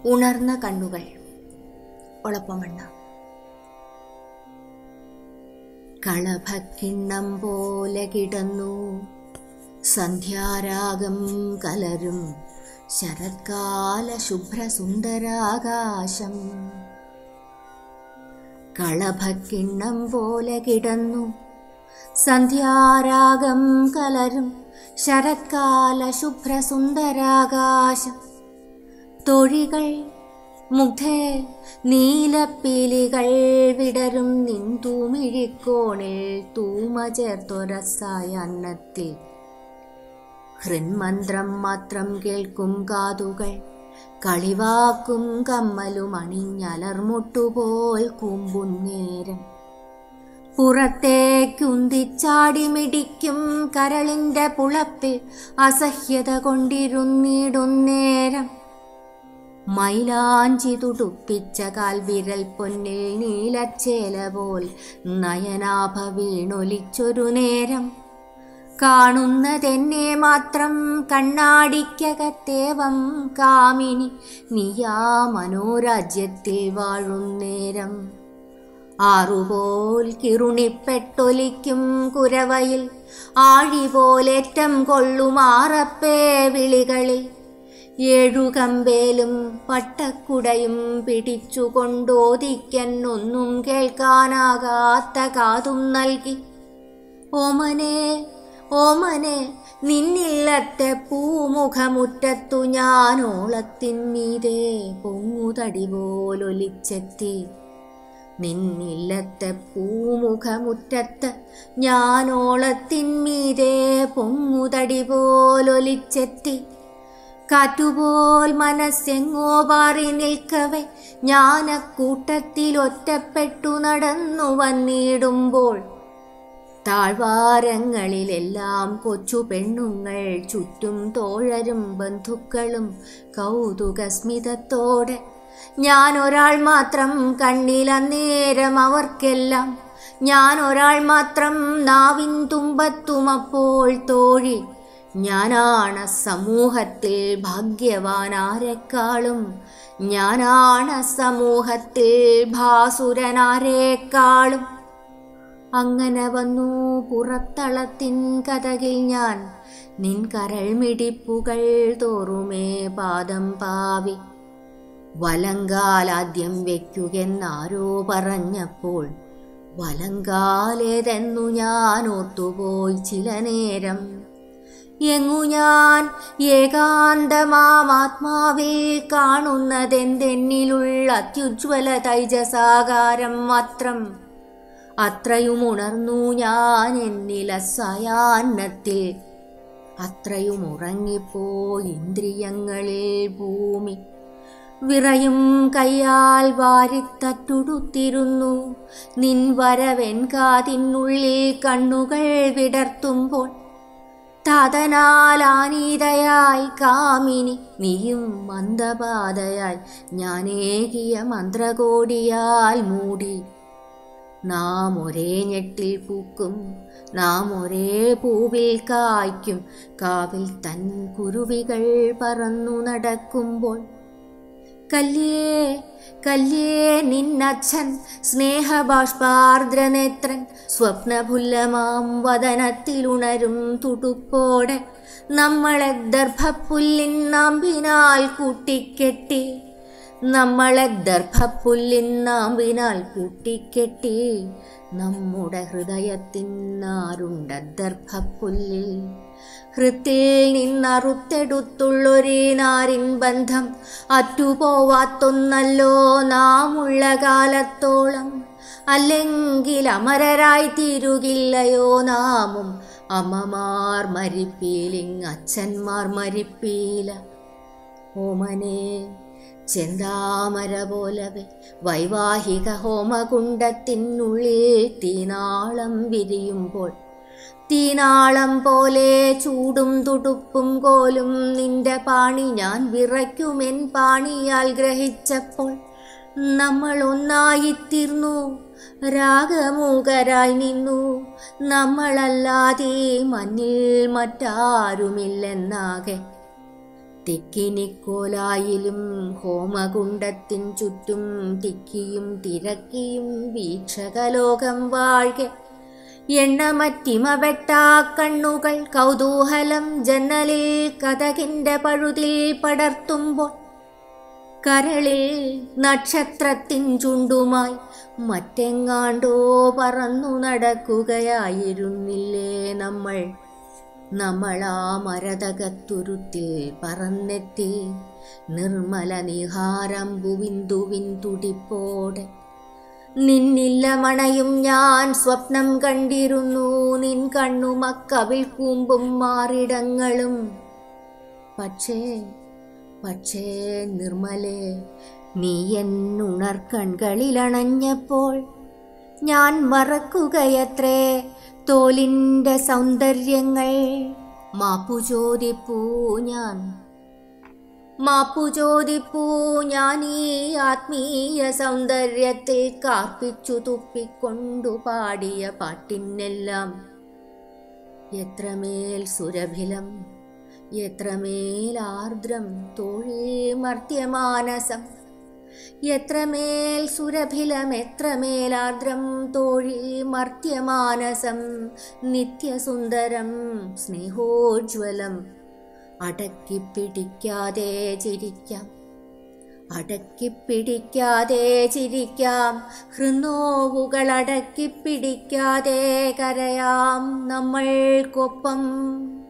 ഉണർന്ന കണ്ണുകൾ ഒളപ്പമണ്ണ കളഭക്കിണ്ണം പോലെ കിടന്നു സന്ധ്യാരാഗം കലരും ശരത്കാല ശുഭ്രസുന്ദരാകാശം കളഭക്കിണ്ണം പോലെ കിടന്നു സന്ധ്യാരാഗം കലരും ശരത്കാല ശുഭ്രസുന്ദരാകാശം തൊഴികൾ മുഗ്ധേ നീലപ്പീലികൾ വിടരും നിൻ തൂമിഴിക്കോണിൽ തൂമ ചേർത്തൊരസായന്നത്തിൽ ഹൃന്മന്ത്രം മാത്രം കേൾക്കും കാതുകൾ കളിവാക്കും കമ്മലും അണിഞ്ഞലർമുട്ടുപോൽ കൂമ്പുന്നേരം പുറത്തേക്കുന്തിച്ചാടി മിടിക്കും കരളിന്റെ പുളപ്പിൽ അസഹ്യത കൊണ്ടിരുന്നിടുന്നേരം മൈലാഞ്ചി തുടുപ്പിച്ച കാൽവിരൽ പൊന്നിൽ നീലച്ചേല പോൽ നയനാഭ വീണൊലിച്ചൊരു നേരം കാണുന്നതെന്നെ മാത്രം കണ്ണാടിക്കകത്തേവം കാമിനി നീയാ മനോരാജ്യത്തിൽ വാഴുന്നേരം ആറുപോൽ കിറുണിപ്പെട്ടൊലിക്കും കുരവയിൽ ആഴിപോലേറ്റം കൊള്ളുമാറപ്പേ വിളികളിൽ ഏഴുകമ്പേലും പട്ടക്കുടയും പിടിച്ചുകൊണ്ടോദിക്കന്നൊന്നും കേൾക്കാനാകാത്ത കാതും നൽകി ഓമനെ ഓമനെ നിന്നില്ലത്തെ പൂമുഖമുറ്റത്തു ഞാൻ ഓളത്തിന്മീതേ പൊങ്ങുതടി പോലൊലിച്ചെത്തി നിന്നില്ലത്തെ പൂമുഖമുറ്റത്ത് ഞാൻ ഓളത്തിന്മീതേ പൊങ്ങുതടി പോലൊലിച്ചെത്തി കാറ്റുപോൽ മനസ്സെങ്ങോ പാറി നിൽക്കവേ ഞാനക്കൂട്ടത്തിൽ ഒറ്റപ്പെട്ടു നടന്നു വന്നിടുമ്പോൾ താഴ്വാരങ്ങളിലെല്ലാം കൊച്ചു പെണ്ണുങ്ങൾ ചുറ്റും തോഴരും ബന്ധുക്കളും കൗതുകസ്മിതത്തോടെ ഞാൻ ഒരാൾ മാത്രം കണ്ണിലന്നേരം അവർക്കെല്ലാം ഞാൻ ഒരാൾ മാത്രം നാവിൻ തുമ്പത്തുമപ്പോൾ തോഴി ഞാനാണ് സമൂഹത്തിൽ ഭാഗ്യവാനാരെക്കാളും ഞാനാണ് സമൂഹത്തിൽ ഭാസുരനാരേക്കാളും അങ്ങനെ വന്നു പുറത്തളത്തിൻ കഥകിൽ ഞാൻ നിൻ കരൾമിടിപ്പുകൾ തോറുമേ പാദം പാവി വലങ്കാലാദ്യം വയ്ക്കുകെന്നാരോ പറഞ്ഞപ്പോൾ വലങ്കാലേതെന്നു ഞാൻ ഓർത്തുപോയി ചില നേരം എങ്ങു ഞാൻ ഏകാന്തമാത്മാവിൽ കാണുന്നതെന്തെന്നിലുള്ള അത്യുജ്വല തൈജസാകാരം മാത്രം അത്രയും ഉണർന്നു ഞാൻ എന്നില സയാന്നത്തിൽ അത്രയും ഉറങ്ങിപ്പോയി ഇന്ദ്രിയങ്ങളിൽ ഭൂമി വിറയും കയ്യാൽ വാരിത്തട്ടുടുത്തിരുന്നു നിൻ വരവൻ കാതിനുള്ളിൽ കണ്ണുകൾ വിടർത്തുമ്പോൾ താതനാലാനീതയായി കാമിനി നീയും മന്ദപാതയായി ഞാനേകിയ മന്ത്രകോടിയാൽ മൂടി നാം ഒരേ ഞെട്ടിൽ പൂക്കും നാം ഒരേ പൂവിൽ കായ്ക്കും കാവിൽ തൻ കുരുവികൾ പറന്നു നടക്കുമ്പോൾ കല്യേ കല്യേ നിന്നച്ഛൻ സ്നേഹബാഷ്പാർദ്രനേത്രൻ സ്വപ്നഭുല്ലമാം വദനത്തിലുണരും തുടുപ്പോടെ നമ്മളെ ദർഭപ്പുല്ലിൻ നാമ്പിനാൽ കൂട്ടിക്കെട്ടി നമ്മളെ ദർഭപ്പുല്ലിൻ നാമ്പിനാൽ കൂട്ടിക്കെട്ടി നമ്മുടെ ഹൃദയത്തിനാരുണ്ട ദർഭപ്പുല്ലിൽ ഹൃത്തിൽ നിന്നറുത്തെടുത്തുള്ളൊരേ നാരിൻ ബന്ധം അറ്റുപോവാത്തൊന്നല്ലോ നാമുള്ള കാലത്തോളം അല്ലെങ്കിൽ അമരരായി തീരുകില്ലയോ നാമും അമ്മമാർ മരിപ്പീലിങ് അച്ഛന്മാർ മരിപ്പീല ഓമനേ ചെന്താമര പോലവെ വൈവാഹിക ഹോമകുണ്ടത്തിനുള്ളിൽ തീനാളം വിരിയുമ്പോൾ തീനാളം പോലെ ചൂടും തുടുപ്പും കോലും നിന്റെ പാണി ഞാൻ വിറയ്ക്കുമെൻ പാണിയാൽ ഗ്രഹിച്ചപ്പോൾ നമ്മൾ ഒന്നായിത്തീർന്നു രാഗമൂകരായി നിന്നു നമ്മളല്ലാതെ മഞ്ഞിൽ മറ്റാരുമില്ലെന്നാകെ തെക്കിനിക്കോലായിലും ഹോമകുണ്ടത്തിൻ ചുറ്റും തിക്കിയും തിരക്കിയും വീക്ഷകലോകം വാഴ്ക എണ്ണമറ്റിമ വെട്ടാ കണ്ണുകൾ കൗതൂഹലം ജന്നലിൽ കഥകിന്റെ പഴുതിൽ പടർത്തുമ്പോൾ കരളിൽ നക്ഷത്രത്തിൻ ചുണ്ടുമായി മറ്റെങ്ങാണ്ടോ പറന്നു നടക്കുകയായിരുന്നില്ലേ നമ്മൾ നമ്മളാ മരതകത്തുരുത്തിൽ പറന്നെത്തി നിർമ്മല നിഹാരംബുവിന്ദുവിൻ തുടിപ്പോടെ നിന്നില്ല മണയും ഞാൻ സ്വപ്നം കണ്ടിരുന്നു നിൻ കണ്ണുമക്കവിൽ കൂമ്പും മാറിടങ്ങളും പക്ഷേ പക്ഷേ നിർമ്മലേ നീ എന്നുണർക്കൺകളിലണഞ്ഞപ്പോൾ ഞാൻ മറക്കുകയത്രേ തോലിൻ്റെ സൗന്ദര്യങ്ങൾ മാപ്പു ചോദിപ്പൂ ഞാൻ മാപ്പു ചോദിപ്പൂ ഞാൻ ഈ ആത്മീയ സൗന്ദര്യത്തിൽ കാർപ്പിച്ചു തുപ്പിക്കൊണ്ടു പാടിയ പാട്ടിനെല്ലാം എത്രമേൽ സുരഭിലം എത്രമേൽ ആർദ്രം തോഴേ മർത്യമാനസം എത്രമേൽ സുരഭിലം എത്രമേൽ ആർദ്രം തോഴി മർത്യമാനസം നിത്യസുന്ദരം സ്നേഹോജ്വലം അടക്കിപ്പിടിക്കാതെ ചിരിക്കാം അടക്കിപ്പിടിക്കാതെ ചിരിക്കാം ഹൃന്നോവുകൾ അടക്കിപ്പിടിക്കാതെ കരയാം നമ്മൾക്കൊപ്പം